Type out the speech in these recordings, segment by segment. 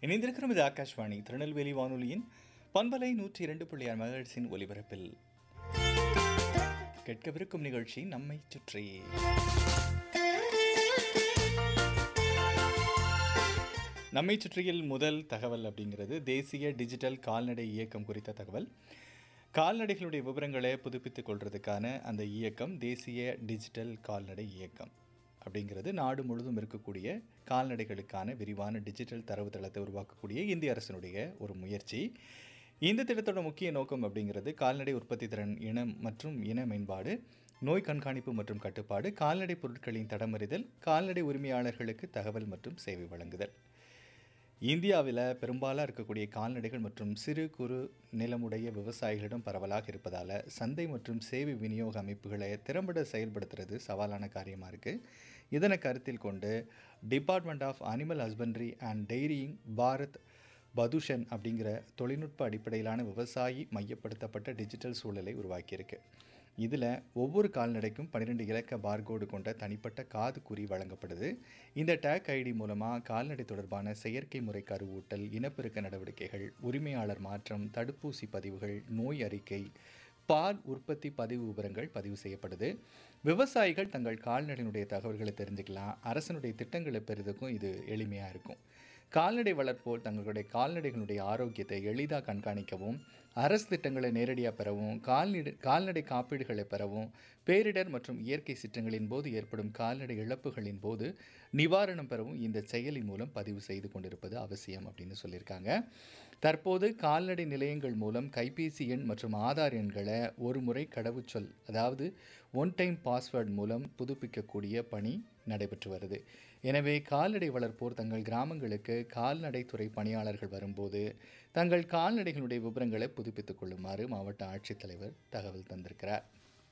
இணைந்திருக்கிறோம் இது ஆகாஷ்வாணி திருநெல்வேலி வானொலியின் பண்பலை நூற்றி இரண்டு புள்ளி ஆறு மகழ்ச்சியின் ஒலிபரப்பில் கேட்கவிருக்கும் நிகழ்ச்சி நம்மை சுற்றி நம்மை சுற்றியில் முதல் தகவல் அப்படிங்கிறது தேசிய டிஜிட்டல் கால்நடை இயக்கம் குறித்த தகவல் கால்நடைகளுடைய விவரங்களை புதுப்பித்துக் கொள்றதுக்கான அந்த இயக்கம் தேசிய டிஜிட்டல் கால்நடை இயக்கம் அப்படிங்கிறது நாடு முழுவதும் இருக்கக்கூடிய கால்நடைகளுக்கான விரிவான டிஜிட்டல் தரவுத்தளத்தை உருவாக்கக்கூடிய இந்திய அரசினுடைய ஒரு முயற்சி இந்த திட்டத்தோட முக்கிய நோக்கம் அப்படிங்கிறது கால்நடை உற்பத்தி திறன் இனம் மற்றும் இன மேம்பாடு நோய் கண்காணிப்பு மற்றும் கட்டுப்பாடு கால்நடை பொருட்களின் தடமறிதல் கால்நடை உரிமையாளர்களுக்கு தகவல் மற்றும் சேவை வழங்குதல் இந்தியாவில் பெரும்பாலாக இருக்கக்கூடிய கால்நடைகள் மற்றும் சிறு குறு நிலமுடைய விவசாயிகளிடம் பரவலாக இருப்பதால் சந்தை மற்றும் சேவை விநியோக அமைப்புகளை திறம்பட செயல்படுத்துறது சவாலான காரியமாக இருக்குது இதனை கருத்தில் கொண்டு department of animal husbandry and dairying Bharat Pashudhan அப்படிங்கிற தொழில்நுட்ப அடிப்படையிலான விவசாயி மையப்படுத்தப்பட்ட டிஜிட்டல் சூழலை உருவாக்கியிருக்கு இதில் ஒவ்வொரு கால்நடைக்கும் பன்னிரெண்டு இலக்க பார்கோடு கொண்ட தனிப்பட்ட காது குறி வழங்கப்படுது இந்த டேக் ஐடி மூலமாக கால்நடை தொடர்பான செயற்கை முறை கருவூட்டல் இனப்பெருக்க நடவடிக்கைகள் உரிமையாளர் மாற்றம் தடுப்பூசி பதிவுகள் நோய் அறிக்கை பால் உற்பத்தி பதிவு விவரங்கள் பதிவு செய்யப்படுது விவசாயிகள் தங்கள் கால்நடையினுடைய தகவல்களை தெரிஞ்சுக்கலாம் அரசனுடைய திட்டங்களை பெறுறதுக்கும் இது எளிமையாக இருக்கும் கால்நடை வளர்ப்போர் தங்களுடைய கால்நடைகளுடைய ஆரோக்கியத்தை எளிதாக கண்காணிக்கவும் அரசு திட்டங்களை நேரடியாக பெறவும் கால்நடை கால்நடை காப்பீடுகளை பெறவும் பேரிடர் மற்றும் இயற்கை சிற்றங்களின் போது ஏற்படும் கால்நடை இழப்புகளின் போது நிவாரணம் பெறவும் இந்த செயலி மூலம் பதிவு செய்து கொண்டிருப்பது அவசியம் அப்படின்னு சொல்லியிருக்காங்க தற்போது கால்நடை நிலையங்கள் மூலம் கைபேசி எண் மற்றும் ஆதார் எண்களை ஒரு முறை கடவுச்சொல் அதாவது ஒன் டைம் பாஸ்வேர்டு மூலம் புதுப்பிக்கக்கூடிய பணி நடைபெற்று வருது எனவே கால்நடை வளர்ப்போர் தங்கள் கிராமங்களுக்கு கால்நடைத்துறை பணியாளர்கள் வரும்போது தங்கள் கால்நடைகளுடைய விவரங்களை புதுப்பித்துக் கொள்ளுமாறு மாவட்ட ஆட்சித்தலைவர் தகவல் தந்திருக்கிறார்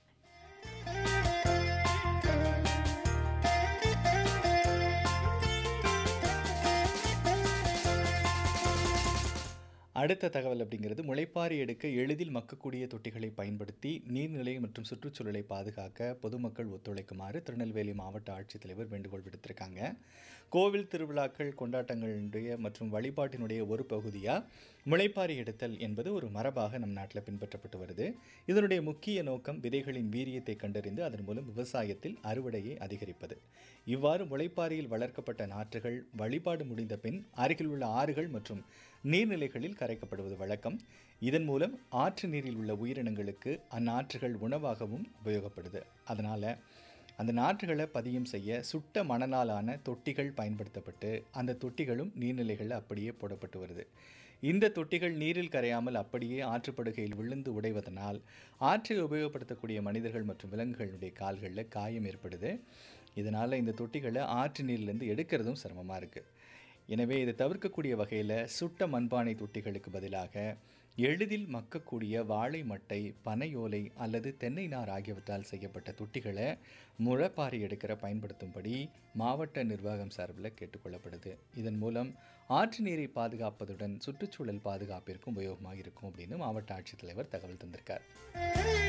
அடுத்த தகவல் அப்படிங்கிறது முளைப்பாரி எடுக்க எளிதில் மக்கக்கூடிய தொட்டிகளை பயன்படுத்தி நீர்நிலை மற்றும் சுற்றுச்சூழலை பாதுகாக்க பொதுமக்கள் ஒத்துழைக்குமாறு திருநெல்வேலி மாவட்ட ஆட்சித்தலைவர் வேண்டுகோள் விடுத்திருக்காங்க கோவில் திருவிழாக்கள் கொண்டாட்டங்களுடைய மற்றும் வழிபாட்டினுடைய ஒரு பகுதியாக முளைப்பாரி எடுத்தல் என்பது ஒரு மரபாக நம் நாட்டில் பின்பற்றப்பட்டு வருது இதனுடைய முக்கிய நோக்கம் விதைகளின் வீரியத்தை கண்டறிந்து அதன் மூலம் விவசாயத்தில் அறுவடையை அதிகரிப்பது இவ்வாறு முளைப்பாரியில் வளர்க்கப்பட்ட நாற்றுகள் வழிபாடு முடிந்த பின் அருகில் உள்ள ஆறுகள் மற்றும் நீர்நிலைகளில் கரைக்கப்படுவது வழக்கம் இதன் மூலம் ஆற்று நீரில் உள்ள உயிரினங்களுக்கு அந்நாற்றுகள் உணவாகவும் உபயோகப்படுது அதனால் அந்த நாற்றுகளை பதியம் செய்ய சுட்ட மணலாலான தொட்டிகள் பயன்படுத்தப்பட்டு அந்த தொட்டிகளும் நீர்நிலைகளில் அப்படியே போடப்பட்டு வருது இந்த தொட்டிகள் நீரில் கரையாமல் அப்படியே ஆற்றுப்படுகையில் விழுந்து உடைவதனால் ஆற்றில் உபயோகப்படுத்தக்கூடிய மனிதர்கள் மற்றும் விலங்குகளுடைய கால்களில் காயம் ஏற்படுது இதனால் இந்த தொட்டிகளை ஆற்று நீர்லேருந்து எடுக்கிறதும் சிரமமாக இருக்குது எனவே இதை தவிர்க்கக்கூடிய வகையில் சுட்ட மண்பானை தொட்டிகளுக்கு பதிலாக எளிதில் மக்கக்கூடிய வாழை மட்டை பனையோலை அல்லது தென்னை நார் ஆகியவற்றால் செய்யப்பட்ட தொட்டிகளை முழப்பாரி எடுக்கிற பயன்படுத்தும்படி மாவட்ட நிர்வாகம் சார்பில் கேட்டுக்கொள்ளப்படுது இதன் மூலம் ஆற்று நீரை பாதுகாப்பதுடன் சுற்றுச்சூழல் பாதுகாப்பிற்கும் உபயோகமாக இருக்கும் அப்படின்னு மாவட்ட ஆட்சித்தலைவர் தகவல் தந்திருக்கார்